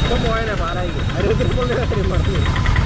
ഇപ്പം പോയനെ പാലായിക്ക് അരുപത്തിരണ്ട് കാര്യം പറഞ്ഞു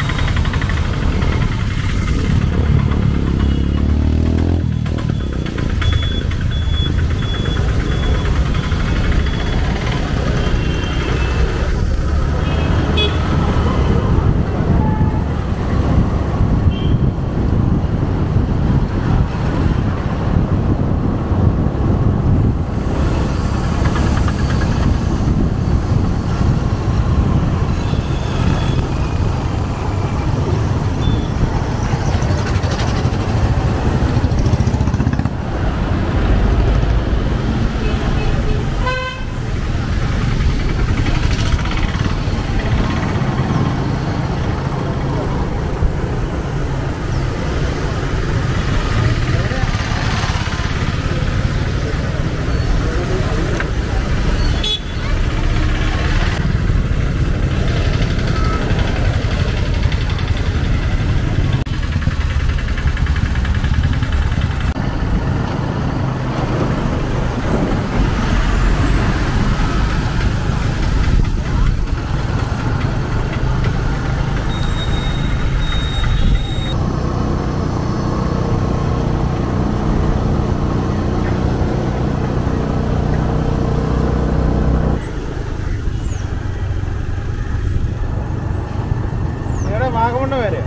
നിങ്ങളുടെ വാഗമണ്ണ വരെ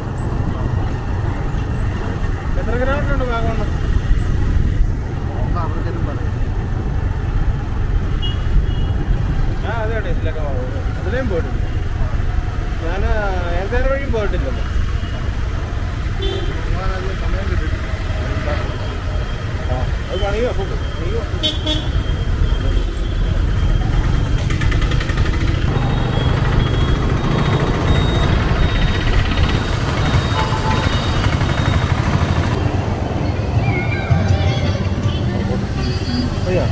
എത്ര കിലോമീറ്റർ ഉണ്ട് വാഗമണ്ണ ആ അതെ അതെ ഇതിലൊക്കെ വാഗമണ്ണ് അതിലേയും പോയിട്ടുണ്ട് ഞാൻ ഏതാനും വഴിയും പോയിട്ടില്ലല്ലോ ആ അത് പണിയോ അപ്പോൾ പണിയോ അയ്യോ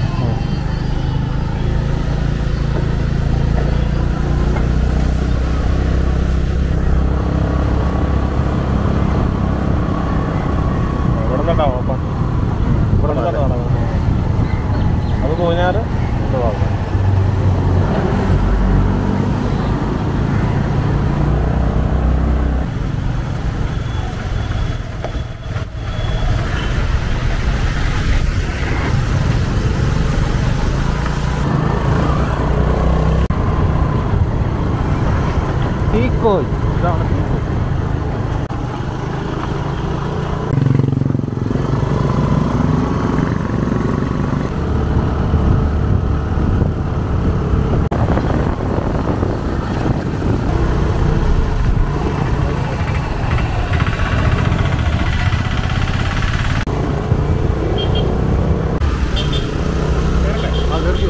ഇവിടെ നിന്നുണ്ടാവും അപ്പം ഇവിടെ നിന്നാണ് അത് തോന്നിയാൽ ഇത് വാങ്ങാം തീക്കോയ് ഇതാണ് തീക്കോയ് ആ കയറിയോ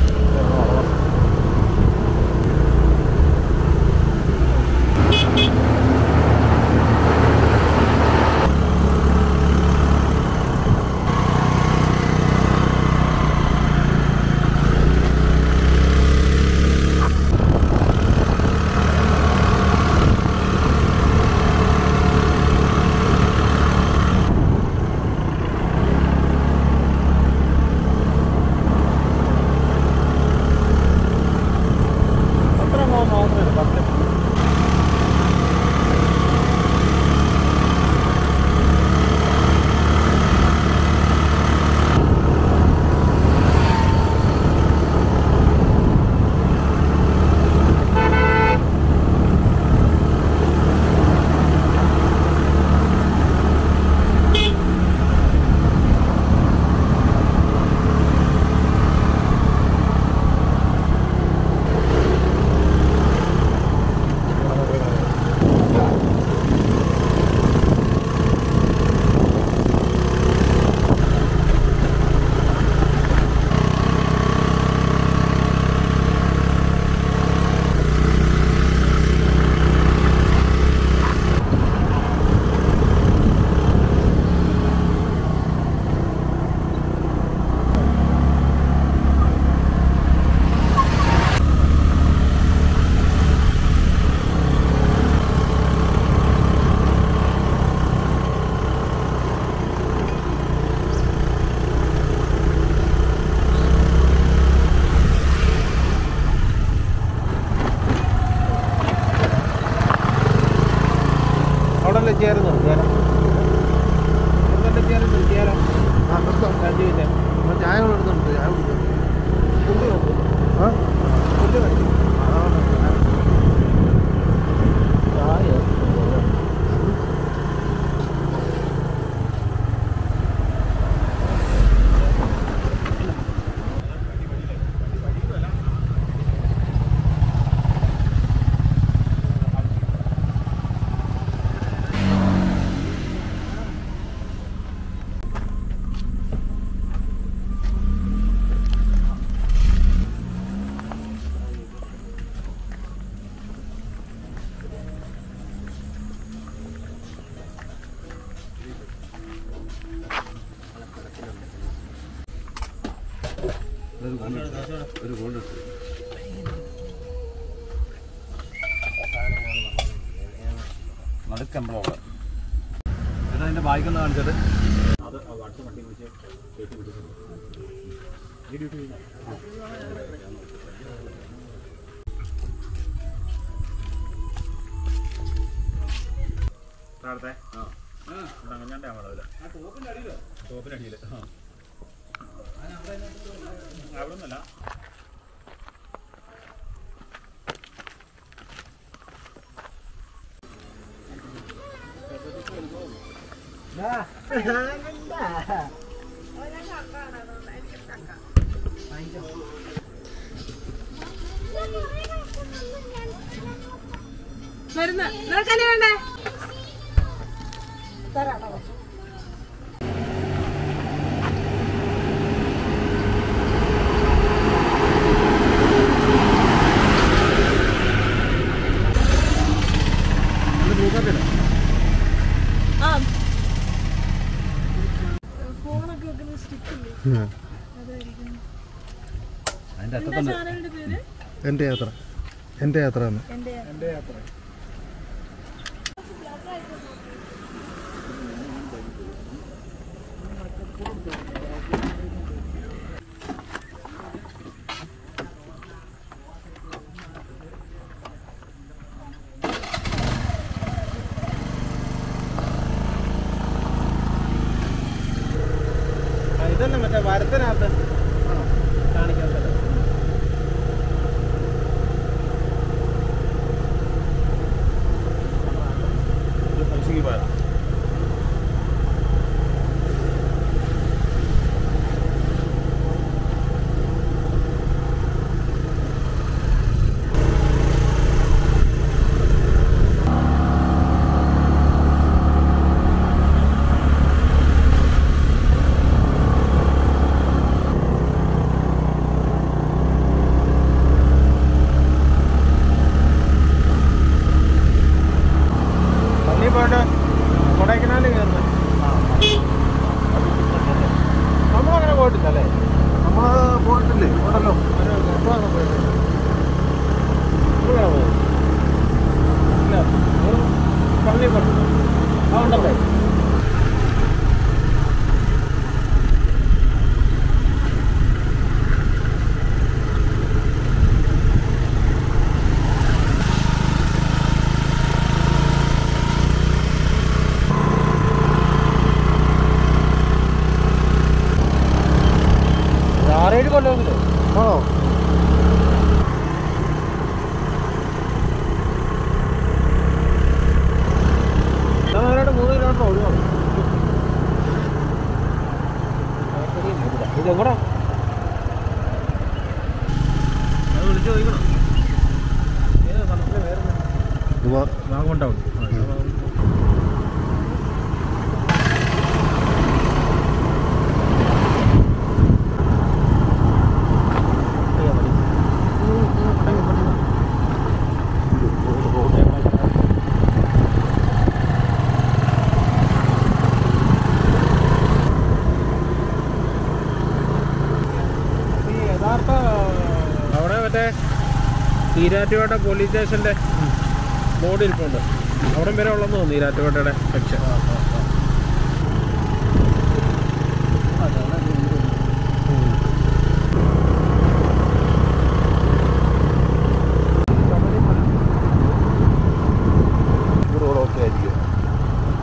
അത്ര മാത്രമേ പത്ത് ചേർ നിർത്തിയാലോ ചേർ നിർത്തിയാലോ ആ നിർത്താം അഞ്ച് മിനിറ്റ് നമ്മൾ ചായ കൂടെ എടുത്തുണ്ട് ചായ കുടിക്കാം പുല്ല് നോക്കും ആ പുല്ല് കഴിക്കും അതാണ് ചായ ഒരു ഗോൾഡ് നടുക്കമ്പളോട് ഇത് അതിന്റെ ബായിക്കൊന്ന് കാണിച്ചത് താഴത്തെ ആ അങ്ങനെ അളവില്ല ടോപ്പിനടിയിൽ അവിടെ ഒന്നല്ല മരുന്ന് നിനക്കല്ലേ വേണ്ടേ ആ ഫോണൊക്കെ വെക്കുന്ന സ്റ്റിക്കില്ലേ അതായിരിക്കും അതിന്റെ എന്താ അറ്റത്തുണ്ട് ചാനലിന്റെ പേര് എൻ്റെ യാത്ര എൻ്റെ യാത്ര എന്ന് എന്റെ എൻ്റെ യാത്ര ആ, ഇതന്നെ മറ്റേ വരത്തിനകത്ത് കാണിക്കാത്തത് പൈസക്ക് പോയതാ പള്ളി പോയിട്ട് കൊടൈക്കനാല് കയറുന്നത് നമ്മളങ്ങനെ പോയിട്ടില്ലല്ലേ നമ്മൾ പോയിട്ടില്ലേ ഉണ്ടല്ലോ എപ്പോഴാണ് പോയത് നിങ്ങളാണോ പോയത് ഇല്ല നിങ്ങൾ പള്ളി പോയിട്ടുണ്ട് ആ ഉണ്ടല്ലേ ആറേഴ് കൊല്ലമെങ്കിലും ആണോ ഞാനായിട്ട് മൂന്ന് കിലോമീറ്റർ ഒഴിവാണ് ഇതെവിടെ അത് വിളിച്ചു ചോദിക്കണം ഏത് സ്ഥലത്തിൻ്റെ പേരെന്താ ഇവ വാഗോണ്ടാവും ഈ യഥാർത്ഥ അവിടെ മറ്റേ ഈരാറ്റുപേട്ട പോലീസ് സ്റ്റേഷന്റെ ബോർഡ് ഇരിപ്പുണ്ട് അവിടം വരെ ഉള്ളെന്ന് തോന്നുന്നു ഈരാറ്റുപേട്ടയുടെ സെക്ഷൻ റോഡൊക്കെ ആയിരിക്കും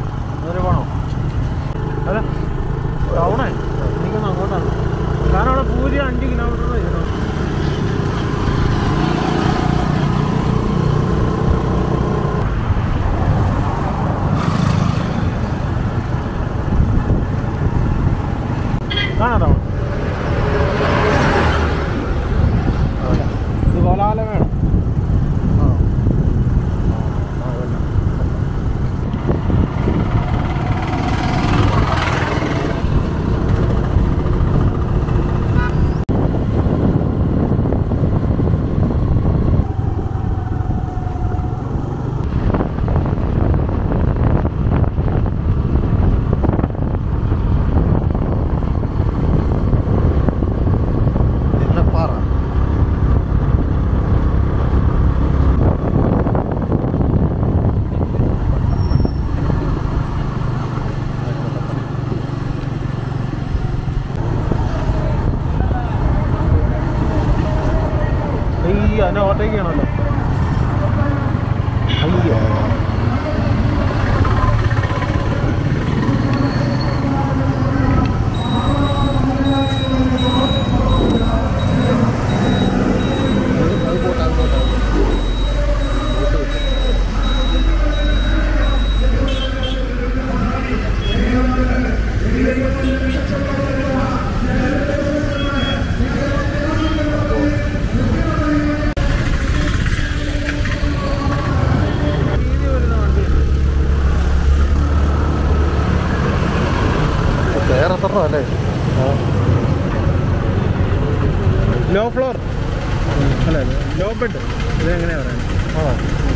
ഇഷ്ടപ്പെട്ടു ഇത് എങ്ങനെയാ പറയുന്നത് ആണോ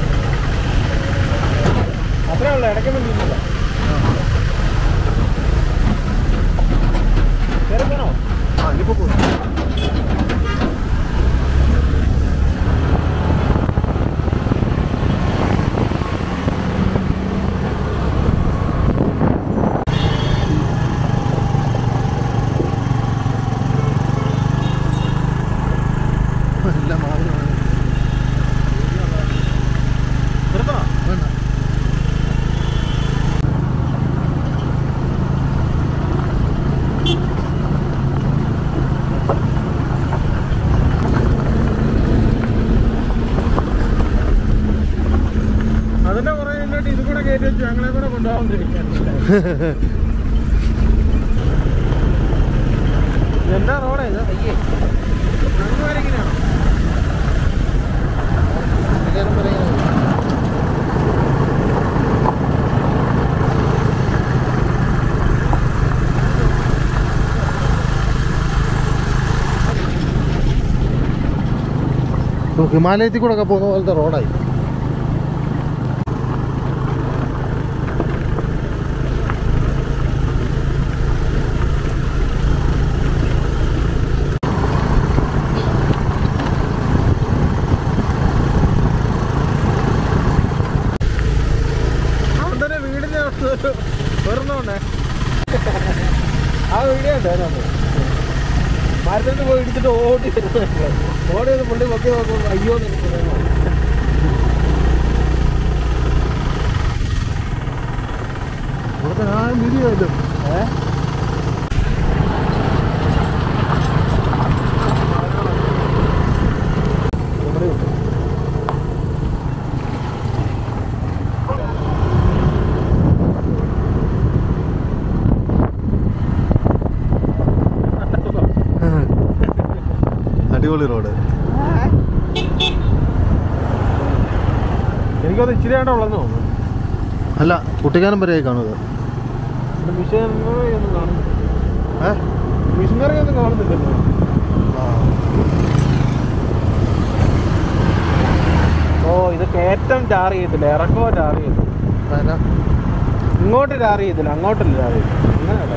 അത്രേ ഉള്ളൂ ഇടയ്ക്ക് നിന്നില്ല കയറി പോണോ ആ ഇനിയിപ്പോൾ പോകും എല്ലാം മാറി മാറി. നിർത്തണോ വേണ്ട അതിന്റെ പുറകെ എന്നിട്ട് ഇത് കൂടെ കയറ്റി വെച്ചു ഞങ്ങളെ കൂടെ കൊണ്ടുപോകാണ്ടിരിക്കാൻ എന്താ റോഡേ ഇത് അയ്യേ അങ്ങ് വരെ ഇങ്ങനെയാണോ എല്ലാവരും പറയുന്നത് ഇപ്പൊ ഹിമാലയത്തിൽ കൂടെ ഒക്കെ പോകുന്ന പോലത്തെ റോഡായി അവൻ തന്നെ വീടിന്റെ വെറുന്നോണ്ടേ ആ വീഡിയോ ഉണ്ട് അതിനകത്ത് മരത്തിൽ പോയി ഇടിച്ചിട്ട് ഓടി വരുന്നുണ്ട് ഓടി വന്ന് പുള്ളി പൊക്കി നോക്കുമ്പോൾ അയ്യോ എന്ന് എനിക്ക് പറയുന്നു ഇവിടുത്തെ ആ വീഡിയോ ഇല്ല ഏഹ് അടിപൊളി റോഡ് എനിക്കത് ഇച്ചിരി ആയിട്ട് ഉള്ളതെന്ന് തോന്നുന്നു അല്ല കുട്ടിക്കാനം വരെയായി കാണുക ഇവിടെ മിഷനറി ഒന്നും കാണുന്നില്ല ഏ മിഷനറി ഒന്നും കാണുന്നില്ലല്ലോ ഓ ഇത് കയറ്റം ടാർ ചെയ്യത്തില്ല ഇറക്കോ ടാർ ചെയ്യത്തില്ല അതിനാ ഇങ്ങോട്ട് ടാർ ചെയ്യത്തില്ല അങ്ങോട്ടല്ല ടാർ ചെയ്യത്തില്ല അങ്ങനെ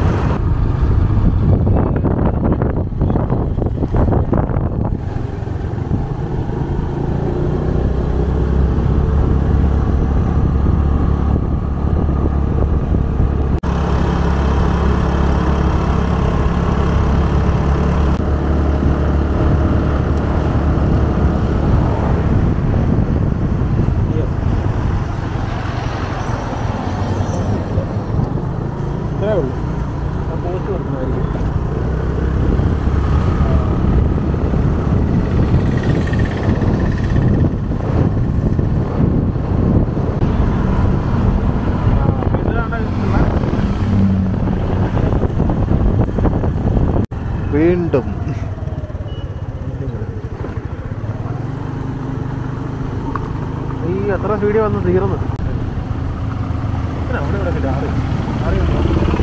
ഇത്രേ ഉള്ളൂ ആ പോസ്റ്റ് കൊടുക്കണമായിരിക്കും വീണ്ടും ഈ എത്ര വീഡിയോ വന്ന് തീർന്നു അവിടെ ഇവിടെ ലാറി ലാറി ഉണ്ടോ?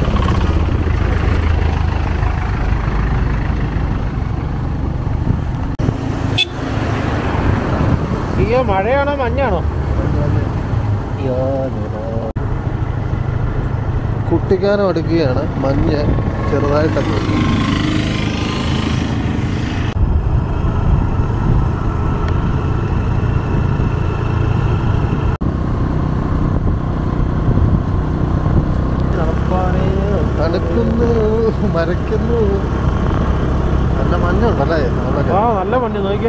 അയ്യോ മഴയാണോ മഞ്ഞാണോ കുട്ടിക്കാനം അടുക്കുകയാണ് മഞ്ഞ് ചെറുതായിട്ടൊക്കെ നടപ്പാനേ തണുക്കുന്നു മരയ്ക്കുന്നു നല്ല മഞ്ഞുണ്ടല്ലേ അവിടെ ആ നല്ല മഞ്ഞ് നോക്കിയേ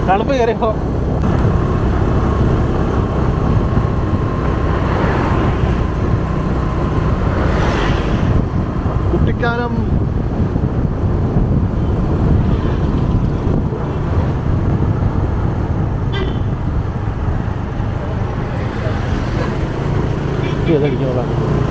തണുപ്പ് കയറിയപ്പോ കുട്ടിക്കാലം ഇതടിക്കോളാം